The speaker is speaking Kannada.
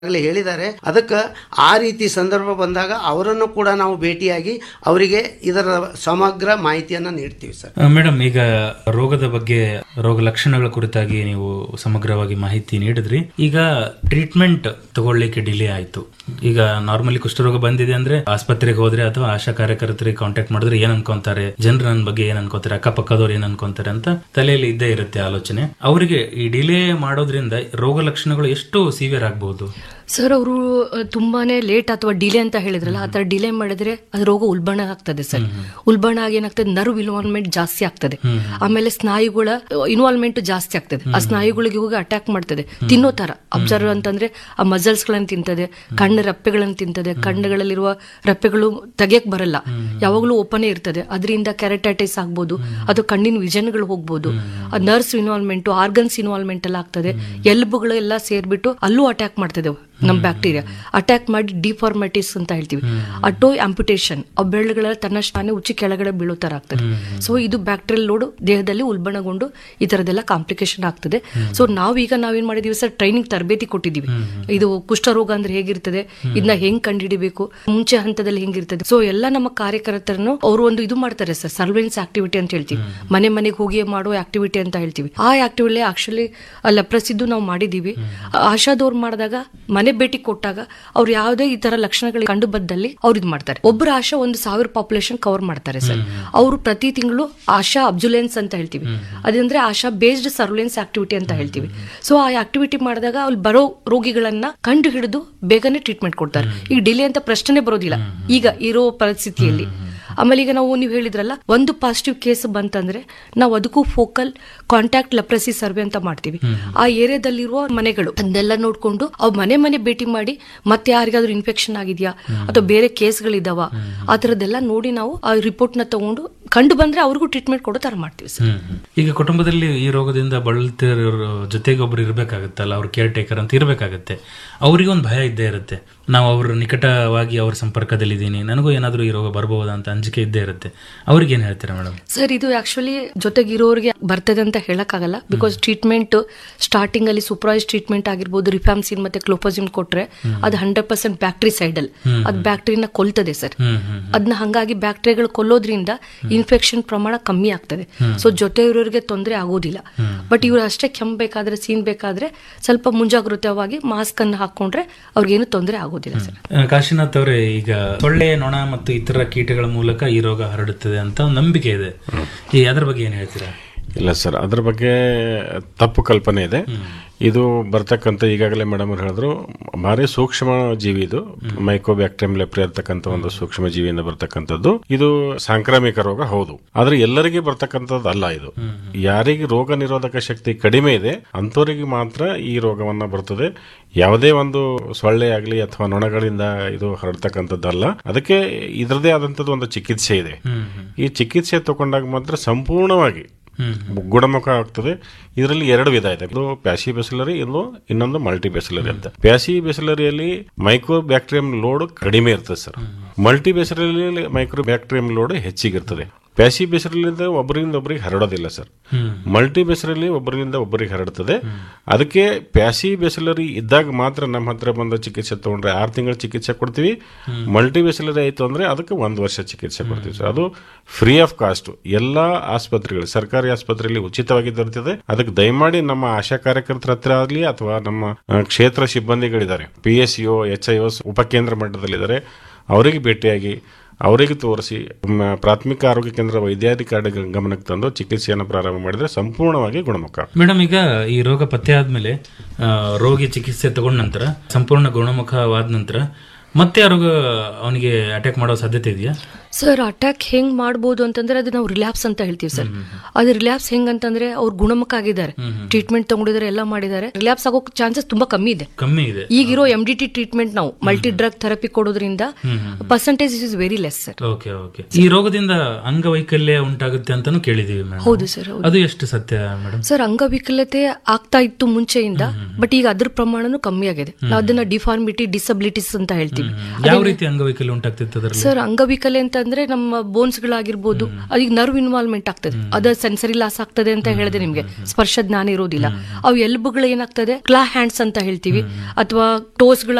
ಆಗಲೇ ಹೇಳಿದ್ದಾರೆ ಅದಕ್ಕೆ ಆ ರೀತಿ ಸಂದರ್ಭ ಬಂದಾಗ ಅವರನ್ನು ಕೂಡ ನಾವು ಭೇಟಿಯಾಗಿ ಅವರಿಗೆ ಇದರ ಸಮಗ್ರ ಮಾಹಿತಿಯನ್ನು ನೀಡ್ತೀವಿ ಸರ್ ಮೇಡಮ್ ಈಗ ರೋಗದ ಬಗ್ಗೆ ರೋಗ ಲಕ್ಷಣಗಳ ಕುರಿತಾಗಿ ನೀವು ಸಮಗ್ರವಾಗಿ ಮಾಹಿತಿ ನೀಡಿದ್ರಿ ಈಗ ಟ್ರೀಟ್ಮೆಂಟ್ ತಗೊಳ್ಳಿಕ್ಕೆ ಡಿಲೇ ಆಯ್ತು ಈಗ ನಾರ್ಮಲಿ ಕುಷ್ಠರೋಗ ಬಂದಿದೆ ಅಂದ್ರೆ ಆಸ್ಪತ್ರೆಗೆ ಹೋದ್ರೆ ಅಥವಾ ಆಶಾ ಕಾರ್ಯಕರ್ತರಿಗೆ ಕಾಂಟ್ಯಾಕ್ಟ್ ಮಾಡಿದ್ರೆ ಏನ್ ಅನ್ಕೊಂತಾರೆ ಜನರು ನನ್ನ ಬಗ್ಗೆ ಏನ್ ಅನ್ಕೋತಾರೆ ಅಕ್ಕಪಕ್ಕದವ್ರು ಏನ್ ಅನ್ಕೊಂತಾರೆ ಅಂತ ತಲೆಯಲ್ಲಿ ಇದ್ದೇ ಇರುತ್ತೆ ಆಲೋಚನೆ ಅವರಿಗೆ ಈ ಡಿಲೇ ಮಾಡೋದ್ರಿಂದ ರೋಗ ಲಕ್ಷಣಗಳು ಎಷ್ಟು ಸಿವಿಯರ್ ಆಗಬಹುದು ಸರ್ ಅವರು ತುಂಬಾನೇ ಲೇಟ್ ಅಥವಾ ಡಿಲೇ ಅಂತ ಹೇಳಿದ್ರಲ್ಲ ಆ ಥರ ಡಿಲೇ ಮಾಡಿದ್ರೆ ಅದು ರೋಗ ಉಲ್ಬಣ ಆಗ್ತದೆ ಸರ್ ಉಲ್ಬಣ ಆಗಿ ಏನಾಗ್ತದೆ ನರ್ವ್ ಇನ್ವಾಲ್ವ್ಮೆಂಟ್ ಜಾಸ್ತಿ ಆಗ್ತದೆ ಆಮೇಲೆ ಸ್ನಾಯುಗಳ ಇನ್ವಾಲ್ವ್ಮೆಂಟ್ ಜಾಸ್ತಿ ಆಗ್ತದೆ ಆ ಸ್ನಾಯುಗಳಿಗೆ ಹೋಗಿ ಅಟ್ಯಾಕ್ ಮಾಡ್ತದೆ ತಿನ್ನೋ ತರ ಅಬ್ಸರ್ವ್ ಅಂತಂದ್ರೆ ಆ ಮಸಲ್ಸ್ ಗಳನ್ನ ತಿಂತದೆ ಕಣ್ಣು ರೆಪ್ಪೆಗಳನ್ನು ತಿಂತದೆ ಕಣ್ಣುಗಳಲ್ಲಿರುವ ರೆಪ್ಪೆಗಳು ತೆಗಿಯಕ್ ಬರಲ್ಲ ಯಾವಾಗಲೂ ಓಪನ್ ಇರ್ತದೆ ಅದರಿಂದ ಕ್ಯಾರೆಟೈಟಿಸ್ ಆಗ್ಬೋದು ಅದು ಕಣ್ಣಿನ ವಿಷನ್ಗಳು ಹೋಗ್ಬೋದು ಆ ನರ್ವ್ಸ್ ಇನ್ವಾಲ್ವ್ಮೆಂಟ್ ಆರ್ಗನ್ಸ್ ಇನ್ವಾಲ್ವ್ಮೆಂಟ್ ಎಲ್ಲ ಆಗ್ತದೆ ಎಲ್ಬುಗಳು ಎಲ್ಲ ಸೇರ್ಬಿಟ್ಟು ಅಲ್ಲೂ ಅಟ್ಯಾಕ್ ಮಾಡ್ತದೆ ನಮ್ಮ ಬ್ಯಾಕ್ಟೀರಿಯಾ ಅಟ್ಯಾಕ್ ಮಾಡಿ ಡಿಫಾರ್ಮಟಿಸ್ ಅಂತ ಹೇಳ್ತೀವಿ ಅಟೋ ಆಂಪುಟೇಷನ್ ಆ ಬೆರಳುಗಳೆಲ್ಲ ತನ್ನಷ್ಟಾನೆ ಉಚ್ಚಿ ಕೆಳಗಡೆ ಬೀಳೋ ತರ ಆಗ್ತದೆ ಸೊ ಇದು ಬ್ಯಾಕ್ಟೀರಿಯಲ್ ಲೋಡ್ ದೇಹದಲ್ಲಿ ಉಲ್ಬಣಗೊಂಡು ಈ ತರದೆಲ್ಲ ಕಾಂಪ್ಲಿಕೇಶನ್ ಆಗ್ತದೆ ಸೊ ನಾವೀಗ ನಾವೇನ್ ಮಾಡಿದೀವಿ ಸರ್ ಟ್ರೈನಿಂಗ್ ತರಬೇತಿ ಕೊಟ್ಟಿದ್ದೀವಿ ಇದು ಕುಷ್ಠರೋಗ ಅಂದ್ರೆ ಹೇಗಿರ್ತದೆ ಇದನ್ನ ಹೆಂಗ್ ಕಂಡುಹಿಡಿಬೇಕು ಮುಂಚೆ ಹಂತದಲ್ಲಿ ಹೆಂಗಿರ್ತದೆ ಸೊ ಎಲ್ಲ ನಮ್ಮ ಕಾರ್ಯಕರ್ತರನ್ನು ಅವರು ಒಂದು ಇದು ಮಾಡ್ತಾರೆ ಸರ್ ಸರ್ವೆಲೆನ್ಸ್ ಆಕ್ಟಿವಿಟಿ ಅಂತ ಹೇಳ್ತೀವಿ ಮನೆ ಮನೆಗೆ ಹೋಗಿ ಮಾಡೋ ಆಕ್ಟಿವಿಟಿ ಅಂತ ಹೇಳ್ತೀವಿ ಆ ಆಕ್ಟಿವಿಟಿ ಆಕ್ಚುಲಿ ಲೆಪ್ರಸಿದ್ದು ನಾವು ಮಾಡಿದೀವಿ ಆಶಾದವ್ರು ಮಾಡಿದಾಗ ಮನೆ ಭೇಟಿ ಕೊಟ್ಟಾಗ ಅವ್ರು ಯಾವುದೇ ಈ ತರ ಲಕ್ಷಣಗಳು ಕಂಡು ಬಂದಲ್ಲಿ ಅವ್ರು ಇದು ಮಾಡ್ತಾರೆ ಒಬ್ಬರ ಆಶಾ ಒಂದು ಸಾವಿರ ಪಾಪ್ಯುಲೇಷನ್ ಕವರ್ ಮಾಡ್ತಾರೆ ಸರ್ ಅವರು ಪ್ರತಿ ತಿಂಗಳು ಆಶಾ ಅಬ್ಜುಲೆನ್ಸ್ ಅಂತ ಹೇಳ್ತೀವಿ ಅದಂದ್ರೆ ಆಶಾ ಬೇಸ್ಡ್ ಸರ್ವೆಲೆನ್ಸ್ ಆಕ್ಟಿವಿಟಿ ಅಂತ ಹೇಳ್ತೀವಿ ಸೊ ಆ ಆಕ್ಟಿವಿಟಿ ಮಾಡಿದಾಗ ಅಲ್ಲಿ ಬರೋ ರೋಗಿಗಳನ್ನ ಕಂಡು ಹಿಡಿದು ಬೇಗನೆ ಟ್ರೀಟ್ಮೆಂಟ್ ಕೊಡ್ತಾರೆ ಈಗ ಡಿಲೇ ಅಂತ ಪ್ರಶ್ನೆ ಬರೋದಿಲ್ಲ ಈಗ ಇರೋ ಪರಿಸ್ಥಿತಿಯಲ್ಲಿ ಆಮೇಲೆ ಈಗ ನಾವು ನೀವು ಹೇಳಿದ್ರಲ್ಲ ಒಂದು ಪಾಸಿಟಿವ್ ಕೇಸ್ ಬಂತಂದ್ರೆ ನಾವು ಅದಕ್ಕೂ ಫೋಕಲ್ ಕಾಂಟ್ಯಾಕ್ಟ್ ಲೆಪ್ರಸಿ ಸರ್ವೆ ಅಂತ ಮಾಡ್ತೀವಿ ಆ ಏರಿಯಾದಲ್ಲಿರುವ ಮನೆಗಳು ಅದನ್ನೆಲ್ಲ ನೋಡ್ಕೊಂಡು ಅವ್ ಮನೆ ಮನೆ ಭೇಟಿ ಮಾಡಿ ಮತ್ತೆ ಯಾರಿಗಾದ್ರೂ ಇನ್ಫೆಕ್ಷನ್ ಆಗಿದ್ಯಾ ಅಥವಾ ಬೇರೆ ಕೇಸ್ಗಳಿದಾವ ಆ ಥರದ್ದೆಲ್ಲ ನೋಡಿ ನಾವು ಆ ರಿಪೋರ್ಟ್ ನ ತಗೊಂಡು ಕಂಡು ಬಂದ್ರೆ ಅವ್ರಿಗೂ ಟ್ರೀಟ್ಮೆಂಟ್ ಕೊಡೋ ತರ ಮಾಡ್ತೀವಿ ಸರ್ ಈಗ ಕುಟುಂಬದಲ್ಲಿ ಈ ರೋಗದಿಂದ ಬಳಲ್ತಿರೋ ಜೊತೆಗೆ ಒಬ್ರು ಇರ್ಬೇಕಾಗತ್ತಲ್ಲ ಅವ್ರ ಕೇರ್ ಟೇಕರ್ ಅಂತ ಇರ್ಬೇಕಾಗತ್ತೆ ಅವರಿಗೊಂದು ಭಯ ಇದ್ದೇ ಇರುತ್ತೆ ನಾವು ಅವ್ರ ನಿಕಟವಾಗಿ ಅವ್ರ ಸಂಪರ್ಕದಲ್ಲಿದ್ದೀನಿ ನನಗೂ ಏನಾದರೂ ಈ ರೋಗ ಬರ್ಬೋದಾ ಅಂತ ಅಂಜಿಕೆ ಇದ್ದೇ ಇರುತ್ತೆ ಅವ್ರಿಗೆ ಏನ್ ಹೇಳ್ತೀರಾ ಮೇಡಮ್ ಸರ್ ಇದು ಆಕ್ಚುಲಿ ಜೊತೆಗಿರೋರಿಗೆ ಬರ್ತದೆ ಅಂತ ಹೇಳಕ್ಕಾಗಲ್ಲ ಬಿಕಾಸ್ ಟ್ರೀಟ್ಮೆಂಟ್ ಸ್ಟಾರ್ಟಿಂಗ್ ಅಲ್ಲಿ ಸೂಪರ್ವೈಸ್ ಟ್ರೀಟ್ಮೆಂಟ್ ಆಗಿರ್ಬೋದು ರಿಫಾಮ್ಸಿನ್ ಮತ್ತೆ ಕ್ಲೋಪೋಸಿನ್ ಕೊಟ್ರೆ ಅದು ಹಂಡ್ರೆಡ್ ಪರ್ಸೆಂಟ್ ಬ್ಯಾಕ್ಟರಿ ಸೈಡಲ್ ಅದು ಬ್ಯಾಕ್ಟರಿನ ಕೊಲ್ತದೆ ಸರ್ ಅದನ್ನ ಹಂಗಾಗಿ ಬ್ಯಾಕ್ಟರಿಗಳು ಕೊಲ್ಲೋದ್ರಿಂದ ಇನ್ಫೆಕ್ಷನ್ ಪ್ರಮಾಣ ಕಮ್ಮಿ ಆಗ್ತದೆ ಸೊ ಜೊತೆ ಇರೋರಿಗೆ ತೊಂದರೆ ಆಗೋದಿಲ್ಲ ಬಟ್ ಇವ್ರು ಅಷ್ಟೇ ಕೆಮ್ಮಬೇಕಾದ್ರೆ ಸೀನ್ ಬೇಕಾದ್ರೆ ಸ್ವಲ್ಪ ಮುಂಜಾಗ್ರತವಾಗಿ ಮಾಸ್ಕ್ ಅನ್ನು ಹಾಕೊಂಡ್ರೆ ಅವ್ರಿಗೇನು ತೊಂದರೆ ಆಗೋದಿಲ್ಲ ಸರ್ ಆ, ಕಾಶಿನಾಥ್ ಅವರೇ ಈಗ ಸೊಳ್ಳೆ ನೊಣ ಮತ್ತು ಇತರ ಕೀಟಗಳ ಮೂಲಕ ಈ ರೋಗ ಹರಡುತ್ತದೆ ಅಂತ ಒಂದು ನಂಬಿಕೆ ಇದೆ ಈ ಅದ್ರ ಬಗ್ಗೆ ಏನ್ ಹೇಳ್ತೀರಾ ಇಲ್ಲ ಸರ್ ಅದ್ರ ಬಗ್ಗೆ ತಪ್ಪು ಕಲ್ಪನೆ ಇದೆ ಇದು ಬರ್ತಕ್ಕಂಥ ಈಗಾಗಲೇ ಮೇಡಮ್ ಅವ್ರು ಹೇಳಿದ್ರು ಭಾರಿ ಸೂಕ್ಷ್ಮ ಜೀವಿ ಇದು ಮೈಕೋಬ್ಯಾಕ್ಟೀರಿಯಂ ಲೆಪ್ರಿ ಅಂತಕ್ಕಂಥ ಒಂದು ಸೂಕ್ಷ್ಮ ಜೀವಿಯಿಂದ ಬರ್ತಕ್ಕಂಥದ್ದು ಇದು ಸಾಂಕ್ರಾಮಿಕ ರೋಗ ಹೌದು ಆದ್ರೆ ಎಲ್ಲರಿಗೆ ಬರ್ತಕ್ಕಂಥದ್ದು ಅಲ್ಲ ಇದು ಯಾರಿಗೆ ರೋಗ ನಿರೋಧಕ ಶಕ್ತಿ ಕಡಿಮೆ ಇದೆ ಅಂಥವರಿಗೆ ಮಾತ್ರ ಈ ರೋಗವನ್ನ ಬರ್ತದೆ ಯಾವುದೇ ಒಂದು ಸೊಳ್ಳೆ ಆಗಲಿ ಅಥವಾ ನೊಣಗಳಿಂದ ಇದು ಹರಡ್ತಕ್ಕಂಥದ್ದಲ್ಲ ಅದಕ್ಕೆ ಇದರದೇ ಆದಂಥದ್ದು ಒಂದು ಚಿಕಿತ್ಸೆ ಇದೆ ಈ ಚಿಕಿತ್ಸೆ ತಗೊಂಡಾಗ ಮಾತ್ರ ಸಂಪೂರ್ಣವಾಗಿ ಗುಣಮುಖ ಆಗ್ತದೆ ಇದರಲ್ಲಿ ಎರಡು ವಿಧ ಇದೆ ಇದು ಪ್ಯಾಸಿ ಬೆಸಲರಿ ಇನ್ನು ಇನ್ನೊಂದು ಮಲ್ಟಿ ಬೆಸಲರಿ ಅಂತ ಪ್ಯಾಸಿ ಬೆಸಲರಿಯಲ್ಲಿ ಮೈಕ್ರೋ ಬ್ಯಾಕ್ಟೀರಿಯಂ ಲೋಡ್ ಕಡಿಮೆ ಇರ್ತದೆ ಸರ್ ಮಲ್ಟಿ ಬೆಸಲರಿಯಲ್ಲಿ ಮೈಕ್ರೋ ಬ್ಯಾಕ್ಟೀರಿಯಂ ಲೋಡ್ ಹೆಚ್ಚಿಗಿರ್ತದೆ ಪ್ಯಾಸಿ ಬೆಸರಲಿಂದ ಒಬ್ಬರಿಂದ ಒಬ್ಬರಿಗೆ ಹರಡೋದಿಲ್ಲ ಸರ್ ಮಲ್ಟಿ ಬೆಸರಲ್ಲಿ ಒಬ್ಬರಿಂದ ಒಬ್ಬರಿಗೆ ಹರಡ್ತದೆ ಅದಕ್ಕೆ ಪ್ಯಾಸಿ ಬೆಸಲರಿ ಇದ್ದಾಗ ಮಾತ್ರ ನಮ್ಮ ಹತ್ರ ಬಂದ ಚಿಕಿತ್ಸೆ ತಗೊಂಡ್ರೆ ಆರು ತಿಂಗಳ ಚಿಕಿತ್ಸೆ ಕೊಡ್ತೀವಿ ಮಲ್ಟಿ ಬೆಸಲರಿ ಆಯ್ತು ಅಂದ್ರೆ ಅದಕ್ಕೆ ಒಂದು ವರ್ಷ ಚಿಕಿತ್ಸೆ ಕೊಡ್ತೀವಿ ಸರ್ ಅದು ಫ್ರೀ ಆಫ್ ಕಾಸ್ಟ್ ಎಲ್ಲಾ ಆಸ್ಪತ್ರೆಗಳು ಸರ್ಕಾರಿ ಆಸ್ಪತ್ರೆಯಲ್ಲಿ ಉಚಿತವಾಗಿ ದೊರೆತಿದೆ ಅದಕ್ಕೆ ದಯಮಾಡಿ ನಮ್ಮ ಆಶಾ ಕಾರ್ಯಕರ್ತರ ಹತ್ರ ಆಗಲಿ ಅಥವಾ ನಮ್ಮ ಆ, ಕ್ಷೇತ್ರ ಸಿಬ್ಬಂದಿಗಳಿದ್ದಾರೆ P S U H I Os ಉಪಕೇಂದ್ರ ಮಟ್ಟದಲ್ಲಿದ್ದಾರೆ ಅವರಿಗೆ ಭೇಟಿಯಾಗಿ ಅವರಿಗೆ ತೋರಿಸಿ ಮ, ಪ್ರಾಥಮಿಕ ಆರೋಗ್ಯ ಕೇಂದ್ರ ವೈದ್ಯಾಧಿಕಾರಿ ಗಮನಕ್ಕೆ ತಂದು ಚಿಕಿತ್ಸೆಯನ್ನು ಪ್ರಾರಂಭ ಮಾಡಿದ್ರೆ ಸಂಪೂರ್ಣವಾಗಿ ಗುಣಮುಖ ಮೇಡಮ್ ಈಗ ಈ ರೋಗ ಪತ್ತೆ ಆದ್ಮೇಲೆ ಆ, ರೋಗಿ ಚಿಕಿತ್ಸೆ ತಗೊಂಡ ನಂತರ ಸಂಪೂರ್ಣ ಗುಣಮುಖವಾದ ನಂತರ ಮತ್ತೆ ಆ ರೋಗ ಅವನಿಗೆ ಅಟ್ಯಾಕ್ ಮಾಡೋ ಸಾಧ್ಯತೆ ಇದೆಯಾ ಸರ್ ಅಟ್ಯಾಕ್ ಹೆಂಗ್ ಮಾಡ್ಬೋದು ಅಂತಂದ್ರೆ ಅದು ನಾವು ರಿಲ್ಯಾಪ್ಸ್ ಅಂತ ಹೇಳ್ತೀವಿ ಸರ್ ಅದು ರಿಲ್ಯಾಪ್ಸ್ ಹೆಂಗ್ ಅಂತಂದ್ರೆ ಅವ್ರು ಗುಣಮುಖ ಆಗಿದ್ದಾರೆ ಟ್ರೀಟ್ಮೆಂಟ್ ತಗೊಂಡಿದ್ದಾರೆ ಎಲ್ಲ ಮಾಡಿದ್ದಾರೆ ರಿಲ್ಯಾಪ್ಸ್ ಆಗೋ ಚಾನ್ಸಸ್ ತುಂಬಾ ಕಮ್ಮಿ ಇದೆ ಕಮ್ಮಿ ಇದೆ ಈಗಿರೋ ಎಂ ಡಿ ಟಿ ಟ್ರೀಟ್ಮೆಂಟ್ ನಾವು ಮಲ್ಟಿ ಡ್ರಗ್ ಥೆರಪಿ ಕೊಡೋದ್ರಿಂದ percentage is very less sir okay okay ಈ ರೋಗದಿಂದ ಅಂಗವೈಕಲ್ಯ ಉಂಟಾಗುತ್ತೆ ಅಂತಾನು ಕೇಳಿದೀವಿ ಮೇಡಮ್ ಹೌದು ಸರ್ ಹೌದು ಅದು ಎಷ್ಟು ಸತ್ಯ ಮೇಡಮ್ ಸರ್ ಅಂಗವಿಕಲತೆ ಆಗ್ತಾ ಇತ್ತು ಮುಂಚೆಯಿಂದ ಬಟ್ ಈಗ ಅದ್ರ ಪ್ರಮಾಣನೂ ಕಮ್ಮಿ ಆಗಿದೆ ನಾವು ಅದನ್ನ ಡಿಫಾರ್ಮಿಟಿ ಡಿಸಬಿಲಿಟೀಸ್ ಅಂತ ಹೇಳ್ತೀವಿ ಯಾವ ರೀತಿ ಅಂಗವೈಕಲ್ಯ ಉಂಟಾಗ್ತಿತ್ತು ಅದರಲ್ಲಿ ಸರ್ ಅಂಗವಿಕಲೆ ಅಂತಂದ್ರೆ ಅಂತಂದ್ರೆ ನಮ್ಮ ಬೋನ್ಸ್ ಗಳಾಗಿರ್ಬೋದು ಅದಕ್ಕೆ ನರ್ವ್ ಇನ್ವಾಲ್ವ್ಮೆಂಟ್ ಆಗ್ತದೆ ಅದ ಸೆನ್ಸರಿ ಲಾಸ್ ಆಗ್ತದೆ ಅಂತ ಹೇಳಿದೆ ನಿಮ್ಗೆ ಸ್ಪರ್ಶ ಜ್ಞಾನ ಇರೋದಿಲ್ಲ ಅವು ಎಲುಬುಗಳು ಏನಾಗ್ತದೆ ಕ್ಲಾ ಹ್ಯಾಂಡ್ಸ್ ಅಂತ ಹೇಳ್ತೀವಿ ಅಥವಾ ಟೋಸ್